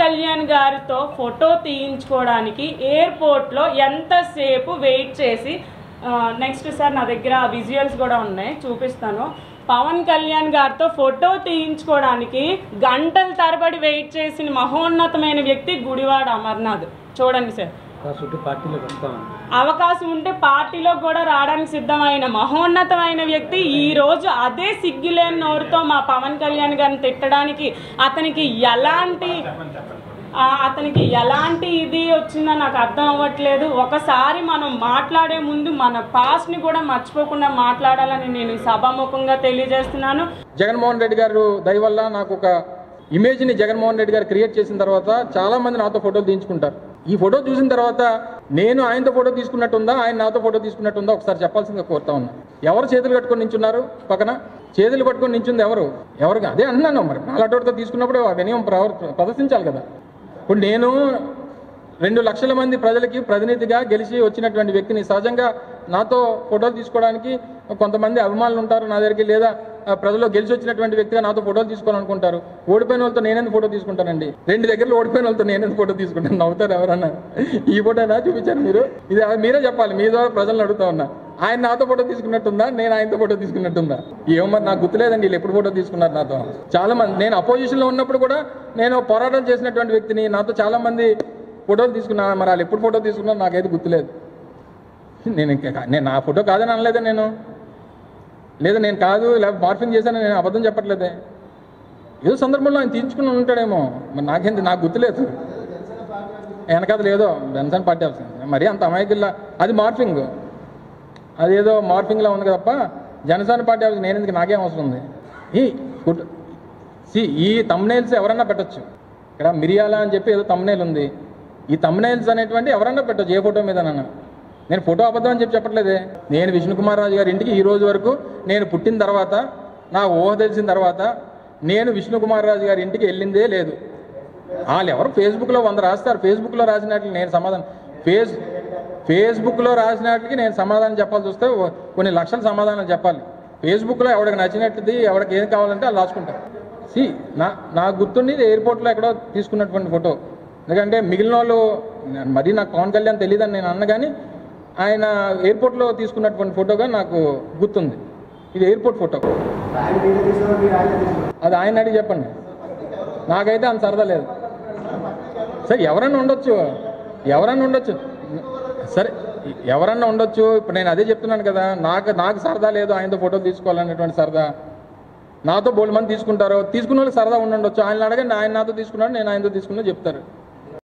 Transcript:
కళ్యాణ్ గారితో ఫోటో తీయించుకోవడానికి ఎయిర్పోర్ట్లో ఎంతసేపు వెయిట్ చేసి నెక్స్ట్ సార్ నా దగ్గర విజువల్స్ కూడా ఉన్నాయి చూపిస్తాను పవన్ కళ్యాణ్ గారితో ఫోటో తీయించుకోవడానికి గంటల తరబడి వెయిట్ చేసిన మహోన్నతమైన వ్యక్తి గుడివాడ అమర్నాథ్ చూడండి సార్ చుట్టూ పార్టీలోకి వస్తామని అవకాశం ఉంటే పార్టీలో కూడా రావడానికి సిద్ధమైన మహోన్నతమైన వ్యక్తి ఈ రోజు అదే సిగ్గులేని నోరుతో మా పవన్ కళ్యాణ్ గారిని తిట్టడానికి అతనికి ఎలాంటి ఆ, అతనికి ఎలాంటి ఇది వచ్చిందో నాకు అర్థం అవ్వట్లేదు ఒకసారి మనం మాట్లాడే ముందు మన పాస్ట్ని కూడా మర్చిపోకుండా మాట్లాడాలని నేను ఈ సభాముఖంగా తెలియజేస్తున్నాను జగన్మోహన్ రెడ్డి గారు దయ వల్ల నాకు ఒక ఇమేజ్ని జగన్మోహన్ రెడ్డి గారు క్రియేట్ చేసిన తర్వాత చాలా మంది నాతో ఫోటోలు తీయించుకుంటారు ఈ ఫోటో చూసిన తర్వాత నేను ఆయనతో ఫోటో తీసుకున్నట్టుందా ఆయన నాతో ఫోటో తీసుకున్నట్టుందా ఒకసారి చెప్పాల్సిందిగా కోరుతా ఉన్నా ఎవరు చేతులు కట్టుకొని నించున్నారు పక్కన చేతులు పట్టుకొని నించుంది ఎవరు ఎవరు అదే అంటున్నాను మరి నాలాటోడితో తీసుకున్నప్పుడు ఆ వినయం ప్రవర్ ప్రదర్శించాలి కదా ఇప్పుడు నేను రెండు లక్షల మంది ప్రజలకి ప్రతినిధిగా గెలిచి వచ్చినటువంటి వ్యక్తిని సహజంగా నాతో ఫోటోలు తీసుకోవడానికి కొంతమంది అభిమానులు ఉంటారు నా దగ్గరికి లేదా ఆ, ప్రజల్లో గెలిచి వచ్చినటువంటి వ్యక్తిగా నాతో ఫోటోలు తీసుకోవాలనుకుంటారు ఓడిపోయిన వాళ్ళతో నేనెందుకు ఫోటో తీసుకుంటానండి రెండు దగ్గరలో ఓడిపోయిన వాళ్ళతో నేనెందుకు ఫోటో తీసుకుంటాను నవ్వుతారు ఎవరన్నా ఈ ఫోటోనా చూపించారు మీరు ఇది మీరే చెప్పాలి మీ ద్వారా ప్రజలను అడుగుతా ఉన్నా ఆయన నాతో ఫోటో తీసుకున్నట్టుందా నేను ఆయనతో ఫోటో తీసుకున్నట్టుందా ఏమో మరి నాకు గుర్తులేదండి వీళ్ళు ఎప్పుడు ఫోటో తీసుకున్నారు నాతో చాలా మంది నేను అపోజిషన్ లో ఉన్నప్పుడు కూడా నేను పోరాటం చేసినటువంటి వ్యక్తిని నాతో చాలా మంది ఫోటోలు తీసుకున్నా మరి వాళ్ళు ఎప్పుడు ఫోటో తీసుకున్నారో నాకైతే గుర్తులేదు నేను ఇంకా నేను నా ఫోటో కాదని అనలేదే నేను లేదా నేను కాదు లేదా మార్ఫింగ్ చేశాను నేను అబద్ధం చెప్పట్లేదే ఏదో సందర్భంలో ఆయన తీర్చుకుని ఉంటాడేమో మరి నాకేంటి నాకు గుర్తులేదు వెనకాల ఏదో బెన్సన్ పార్టీ ఆఫీస్ మరి అంత అమాయకుల్లా అది మార్ఫింగ్ అదేదో మార్ఫింగ్లా ఉంది తప్ప జనసేన పార్టీ ఆఫీస్ నేను ఎందుకు నాకేం అవసరం ఉంది ఈ గుడ్ సి ఈ తమ్నైల్స్ ఎవరన్నా పెట్టొచ్చు ఇక్కడ మిరియాల అని చెప్పి ఏదో తమ్నైల్ ఉంది ఈ తమ్నైల్స్ అనేటువంటి ఎవరన్నా పెట్టొచ్చు ఏ ఫోటో మీదనన్నా నేను ఫోటో అబద్ధం అని చెప్పి చెప్పట్లేదే నేను విష్ణుకుమార్ రాజు గారి ఇంటికి ఈ రోజు వరకు నేను పుట్టిన తర్వాత నా ఊహ తెలిసిన తర్వాత నేను విష్ణుకుమార్ రాజు గారి ఇంటికి వెళ్ళిందే లేదు వాళ్ళు ఎవరు ఫేస్బుక్లో వంద రాస్తారు ఫేస్బుక్లో రాసినట్లు నేను సమాధానం ఫేస్ ఫేస్బుక్లో రాసినట్లకి నేను సమాధానం చెప్పాల్సి వస్తే ఓ- కొన్ని లక్షల సమాధానం చెప్పాలి ఫేస్బుక్లో ఎవరికి నచ్చినట్టుది ఎవరికి ఏం కావాలంటే వాళ్ళు రాసుకుంటారు సి నా నాకు గుర్తుండేది ఎయిర్పోర్ట్లో ఎక్కడో తీసుకున్నటువంటి ఫోటో ఎందుకంటే మిగిలిన వాళ్ళు మరీ నాకు పవన్ కళ్యాణ్ తెలియదని నేను అన్న కానీ ఆయన ఎయిర్పోర్ట్లో తీసుకున్నటువంటి ఫోటోగా నాకు గుర్తుంది ఇది ఎయిర్పోర్ట్ ఫోటో అది ఆయన అడిగి చెప్పండి నాకైతే అంత సరదా లేదు సరే ఎవరన్నా ఉండొచ్చు ఎవరన్నా ఉండొచ్చు సరే ఎవరన్నా ఉండొచ్చు ఇప్పుడు నేను అదే చెప్తున్నాను కదా నాకు నాకు సరదా లేదు ఆయనతో ఫోటో తీసుకోవాలనేటువంటి సరదా నాతో బోల్డ్ మంది తీసుకుంటారు తీసుకున్న వాళ్ళు సరదా ఉండి ఉండొచ్చు ఆయన అడగండి ఆయన నాతో తీసుకున్నాడు నేను ఆయనతో తీసుకున్నా చెప్తారు